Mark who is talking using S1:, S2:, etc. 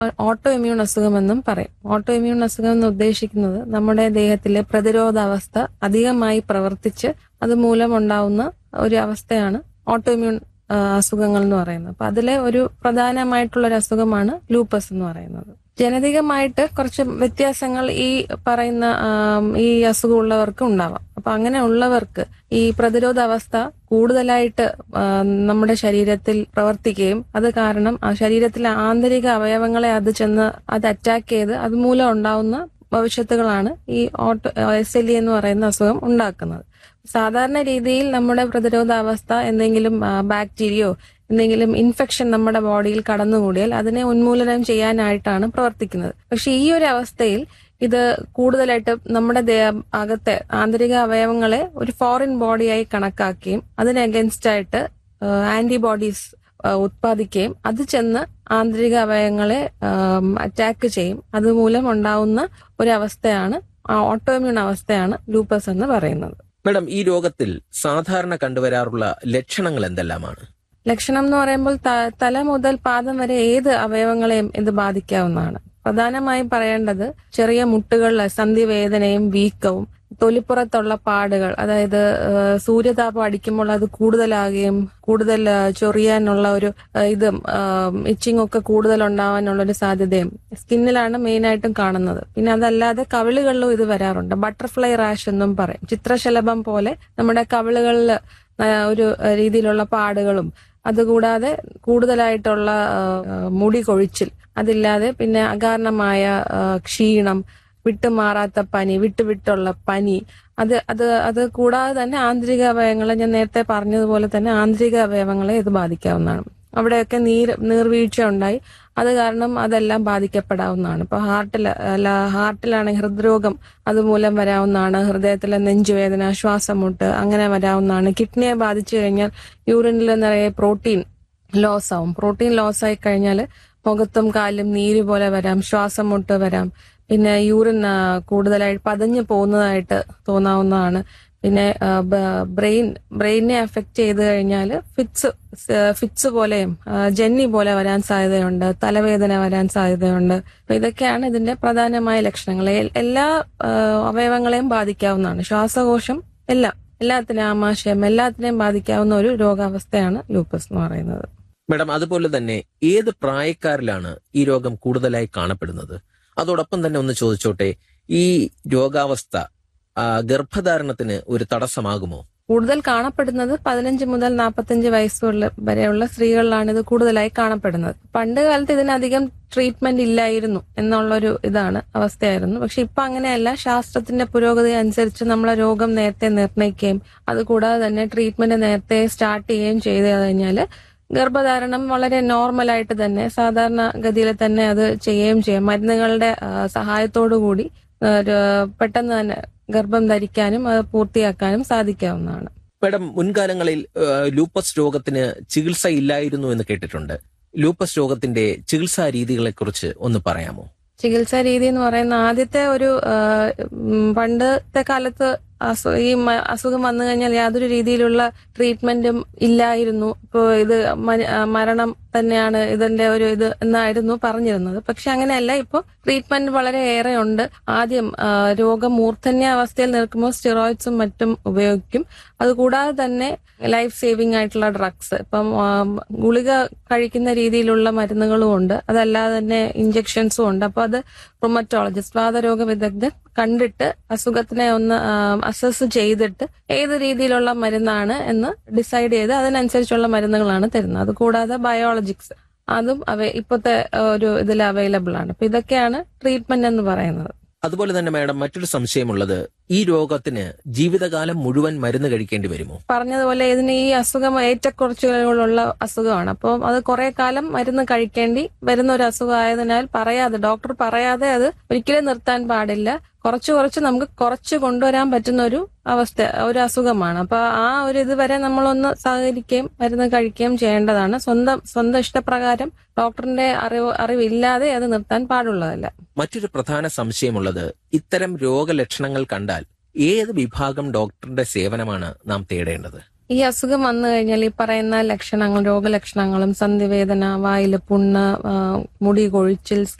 S1: auto immune അസുഖമെന്നും പറയും auto immune അസുഖം എന്ന് ഉദ്ദേശിക്കുന്നത് നമ്മുടെ ദേഹത്തിലെ പ്രതിരോധാവസ്ഥ അധികമായി പ്രവർത്തിച്ച് അതുമൂലം ഉണ്ടാവുന്ന ഒരു അവസ്ഥയാണ് ഓട്ടോ ഇമ്മ്യൂൺ ആ, അസുഖങ്ങൾ എന്ന് പറയുന്നത് അപ്പൊ അതിലെ ഒരു പ്രധാനമായിട്ടുള്ള ഒരു അസുഖമാണ് ലൂപ്പസ് എന്ന് പറയുന്നത് ജനതികമായിട്ട് കുറച്ച് വ്യത്യാസങ്ങൾ ഈ പറയുന്ന ആം, ഈ അസുഖമുള്ളവർക്ക് ഉണ്ടാവാം അപ്പൊ അങ്ങനെ ഉള്ളവർക്ക് ഈ പ്രതിരോധ അവസ്ഥ കൂടുതലായിട്ട് ആ, നമ്മുടെ ശരീരത്തിൽ പ്രവർത്തിക്കുകയും അത് കാരണം ആ ശരീരത്തിലെ ആന്തരിക അവയവങ്ങളെ അത് ചെന്ന് അത് അറ്റാക്ക് ചെയ്ത് അതുമൂലം ഉണ്ടാവുന്ന ഭവിഷ്യത്തുകളാണ് ഈ ഓട്ടോ എസ് എൽ ഇ എന്ന് പറയുന്ന അസുഖം ഉണ്ടാക്കുന്നത് സാധാരണ രീതിയിൽ നമ്മുടെ പ്രതിരോധാവസ്ഥ എന്തെങ്കിലും ആ, ബാക്ടീരിയയോ എന്തെങ്കിലും ഇൻഫെക്ഷൻ നമ്മുടെ ബോഡിയിൽ കടന്നുകൂടിയാൽ അതിനെ ഉന്മൂലനം ചെയ്യാനായിട്ടാണ് പ്രവർത്തിക്കുന്നത് പക്ഷെ ഈ ഒരു അവസ്ഥയിൽ ഇത് കൂടുതലായിട്ട് നമ്മുടെ ദേ- അകത്തെ ആന്തരിക അവയവങ്ങളെ ഒരു ഫോറിൻ ബോഡിയായി കണക്കാക്കുകയും അതിന് അഗൻസ്റ്റ് ആയിട്ട് ആന്റിബോഡീസ് ഉത്പാദിക്കുകയും അത് ചെന്ന് ആന്തരിക അവയവങ്ങളെ അറ്റാക്ക് ചെയ്യും അതുമൂലം ഉണ്ടാവുന്ന ഒരു അവസ്ഥയാണ് ഓട്ടോമ്യൂൺ അവസ്ഥയാണ് ലൂപ്പസ് എന്ന് പറയുന്നത്
S2: മാഡം ഈ രോഗത്തിൽ സാധാരണ കണ്ടുവരാറുള്ള ലക്ഷണങ്ങൾ എന്തെല്ലാമാണ്
S1: ലക്ഷണം എന്ന് പറയുമ്പോൾ ത- തല മുതൽ പാദം വരെ ഏത് അവയവങ്ങളെയും ഇത് ബാധിക്കാവുന്നതാണ് പ്രധാനമായും പറയേണ്ടത് ചെറിയ മുട്ടുകളിൽ സന്ധിവേദനയും വീക്കവും തൊലിപ്പുറത്തുള്ള പാടുകൾ അതായത് ആ, സൂര്യതാപം അടിക്കുമ്പോൾ അത് കൂടുതലാകുകയും കൂടുതൽ ആ, ചൊറിയാനുള്ള ഒരു ആ, ഇതും ഇച്ചിങ് ഒക്കെ കൂടുതൽ ഉണ്ടാവാനുള്ള ഒരു സാധ്യതയും സ്കിന്നിലാണ് മെയിൻ ആയിട്ടും കാണുന്നത് പിന്നെ അതല്ലാതെ കവിളുകളിലും ഇത് വരാറുണ്ട് ബട്ടർഫ്ലൈ റാഷ് എന്നും പറയും ചിത്രശലഭം പോലെ നമ്മുടെ കവിളുകളിൽ ഒരു രീതിയിലുള്ള പാടുകളും അതുകൂടാതെ കൂടുതലായിട്ടുള്ള ആ, ആ, മുടി കൊഴിച്ചിൽ അതില്ലാതെ പിന്നെ അകാരണമായ ആ, ക്ഷീണം വിട്ടുമാറാത്ത പനി വിട്ടുവിട്ടുള്ള പനി അത് അത് അത് കൂടാതെ തന്നെ ആന്തരിക അവയവങ്ങളെ ഞാൻ നേരത്തെ പറഞ്ഞതുപോലെ തന്നെ ആന്തരിക അവയവങ്ങളെ ഇത് ബാധിക്കാവുന്നതാണ് അവിടെയൊക്കെ നീർ നീർവീഴ്ച ഉണ്ടായി അത് കാരണം അതെല്ലാം ബാധിക്കപ്പെടാവുന്നതാണ് ഇപ്പൊ ഹാർട്ടിൽ അല്ല ഹാർട്ടിലാണെങ്കിൽ ഹൃദ്രോഗം അതുമൂലം വരാവുന്നതാണ് ഹൃദയത്തിലെ നെഞ്ചുവേദന ശ്വാസമുട്ട് അങ്ങനെ വരാവുന്നതാണ് കിഡ്നിയെ ബാധിച്ചു കഴിഞ്ഞാൽ യൂറിനിൽ നിറയെ പ്രോട്ടീൻ ലോസ് ആവും പ്രോട്ടീൻ ലോസ് ആയി കഴിഞ്ഞാൽ മുഖത്തും കാലും നീര് പോലെ വരാം ശ്വാസം മുട്ട് വരാം പിന്നെ യൂറിൻ ആ, കൂടുതലായി പതഞ്ഞു പോകുന്നതായിട്ട് തോന്നാവുന്നതാണ് പിന്നെ ബ്രെയിൻ ബ്രെയിനെ എഫക്ട് ചെയ്ത് കഴിഞ്ഞാൽ ഫിറ്റ്സ് ഫിറ്റ്സ് പോലെയും ആ, ജന്നി പോലെ വരാൻ സാധ്യതയുണ്ട് തലവേദന വരാൻ സാധ്യതയുണ്ട് അപ്പൊ ഇതൊക്കെയാണ് ഇതിന്റെ പ്രധാനമായ ലക്ഷണങ്ങൾ എ- എല്ലാ ആ, അവയവങ്ങളെയും ബാധിക്കാവുന്നതാണ് ശ്വാസകോശം എല്ലാം എല്ലാത്തിനും ആമാശയം എല്ലാത്തിനെയും ബാധിക്കാവുന്ന ഒരു രോഗാവസ്ഥയാണ് ലൂപ്പസ് എന്ന് പറയുന്നത്
S2: മാഡം അതുപോലെ തന്നെ ഏത് പ്രായക്കാരിലാണ് ഈ രോഗം കൂടുതലായി കാണപ്പെടുന്നത് അതോടൊപ്പം തന്നെ ഒന്ന് ചോദിച്ചോട്ടെ ഈ രോഗാവസ്ഥ ആ, ഗർഭധാരണത്തിന് ഒരു തടസ്സമാകുമോ
S1: കൂടുതൽ കാണപ്പെടുന്നത് പതിനഞ്ച് മുതൽ നാൽപ്പത്തഞ്ച് വയസ്സുള്ള വരെയുള്ള സ്ത്രീകളിലാണ് ഇത് കൂടുതലായി കാണപ്പെടുന്നത് പണ്ട് കാലത്ത് ഇതിനധികം ട്രീറ്റ്മെന്റ് ഇല്ലായിരുന്നു എന്നുള്ളൊരു ഇതാണ് അവസ്ഥയായിരുന്നു പക്ഷെ ഇപ്പൊ അങ്ങനെയല്ല ശാസ്ത്രത്തിന്റെ പുരോഗതി അനുസരിച്ച് നമ്മളെ രോഗം നേരത്തെ നിർണ്ണയിക്കുകയും അതുകൂടാതെ തന്നെ ട്രീറ്റ്മെന്റ് നേരത്തെ സ്റ്റാർട്ട് ചെയ്യുകയും ചെയ്തു കഴിഞ്ഞാല് ഗർഭധാരണം വളരെ നോർമലായിട്ട് തന്നെ സാധാരണ ഗതിയിൽ തന്നെ അത് ചെയ്യുകയും ചെയ്യാം മരുന്നുകളുടെ ആ, സഹായത്തോടു കൂടി ആ, ര- പെട്ടെന്ന് തന്നെ ഗർഭം ധരിക്കാനും അത് പൂർത്തിയാക്കാനും സാധിക്കാവുന്നതാണ്
S2: മാഡം മുൻകാലങ്ങളിൽ ആ, ലൂപ്പസ് രോഗത്തിന് ചികിത്സ ഇല്ലായിരുന്നു എന്ന് കേട്ടിട്ടുണ്ട് ലൂപ്പസ് രോഗത്തിന്റെ ചികിത്സാ രീതികളെ കുറിച്ച് ഒന്ന് പറയാമോ
S1: ചികിത്സാ രീതി എന്ന് പറയുന്ന ആദ്യത്തെ ഒരു ആ, ഉം, പണ്ടത്തെ കാലത്ത് അസു- ഈ മ- അസുഖം വന്നു കഴിഞ്ഞാൽ യാതൊരു രീതിയിലുള്ള ട്രീറ്റ്മെന്റും ഇല്ലായിരുന്നു ഇപ്പോൾ ഇത് മ- ആ, മരണം തന്നെയാണ് ഇതിന്റെ ഒരു ഇത് എന്നായിരുന്നു പറഞ്ഞിരുന്നത് പക്ഷെ അങ്ങനെയല്ല ഇപ്പോൾ ട്രീറ്റ്മെന്റ് വളരെ ഏറെ ഉണ്ട് ആദ്യം ആ, രോഗം മൂർധന്യ അവസ്ഥയിൽ നിൽക്കുമ്പോൾ സ്റ്റിറോയിഡ്സും മറ്റും ഉപയോഗിക്കും അതുകൂടാതെ തന്നെ ലൈഫ് സേവിംഗ് ആയിട്ടുള്ള ഡ്രഗ്സ് ഇപ്പം ആ, ഗുളിക കഴിക്കുന്ന രീതിയിലുള്ള മരുന്നുകളും ഉണ്ട് അതല്ലാതെ തന്നെ ഇഞ്ചക്ഷൻസും ഉണ്ട് അപ്പൊ അത് റൊമറ്റോളജിസ്റ്റ് വാതരോഗ വിദഗ്ധൻ കണ്ടിട്ട് അസുഖത്തിനെ ഒന്ന് അസസ് ചെയ്തിട്ട് ഏത് രീതിയിലുള്ള മരുന്നാണ് എന്ന് ഡിസൈഡ് ചെയ്ത് അതിനനുസരിച്ചുള്ള മരുന്നുകളാണ് തരുന്നത് അതുകൂടാതെ ബയോളജിക്സ് അതും അവ ഇപ്പോഴത്തെ ഒരു ഇതിൽ അവൈലബിൾ ആണ് അപ്പൊ ഇതൊക്കെയാണ് ട്രീറ്റ്മെന്റ് എന്ന് പറയുന്നത്
S2: അതുപോലെ തന്നെ മാഡം മറ്റൊരു സംശയമുള്ളത് ഈ രോഗത്തിന് ജീവിതകാലം മുഴുവൻ മരുന്ന് കഴിക്കേണ്ടി വരുമോ
S1: പറഞ്ഞതുപോലെ ഇതിന് ഈ അസുഖം ഏറ്റക്കുറച്ചുകളുള്ള അസുഖമാണ് അപ്പോൾ അത് കുറെ കാലം മരുന്ന് കഴിക്കേണ്ടി വരുന്ന ഒരു അസുഖമായതിനാൽ പറയാതെ ഡോക്ടർ പറയാതെ അത് ഒരിക്കലും നിർത്താൻ പാടില്ല കുറച്ച് കുറച്ച് നമുക്ക് കുറച്ച് കൊണ്ടുവരാൻ പറ്റുന്ന ഒരു അവസ്ഥ ഒരു അസുഖമാണ് അപ്പൊ ആ ഒരു ഇതുവരെ നമ്മളൊന്ന് സഹകരിക്കുകയും മരുന്ന് കഴിക്കുകയും ചെയ്യേണ്ടതാണ് സ്വന്തം സ്വന്തം ഇഷ്ടപ്രകാരം ഡോക്ടറിന്റെ അറിവ് അറിവില്ലാതെ അത് നിർത്താൻ പാടുള്ളതല്ല
S2: മറ്റൊരു പ്രധാന സംശയമുള്ളത് ഇത്തരം രോഗലക്ഷണങ്ങൾ കണ്ടാൽ ഏത് വിഭാഗം ഡോക്ടറുടെ സേവനമാണ് നാം തേടേണ്ടത്
S1: ഈ അസുഖം വന്നു കഴിഞ്ഞാൽ ഈ പറയുന്ന ലക്ഷണങ്ങൾ രോഗലക്ഷണങ്ങളും സന്ധിവേദന വായില് പുണ്ണ് ആ, മുടി കൊഴിച്ചിൽ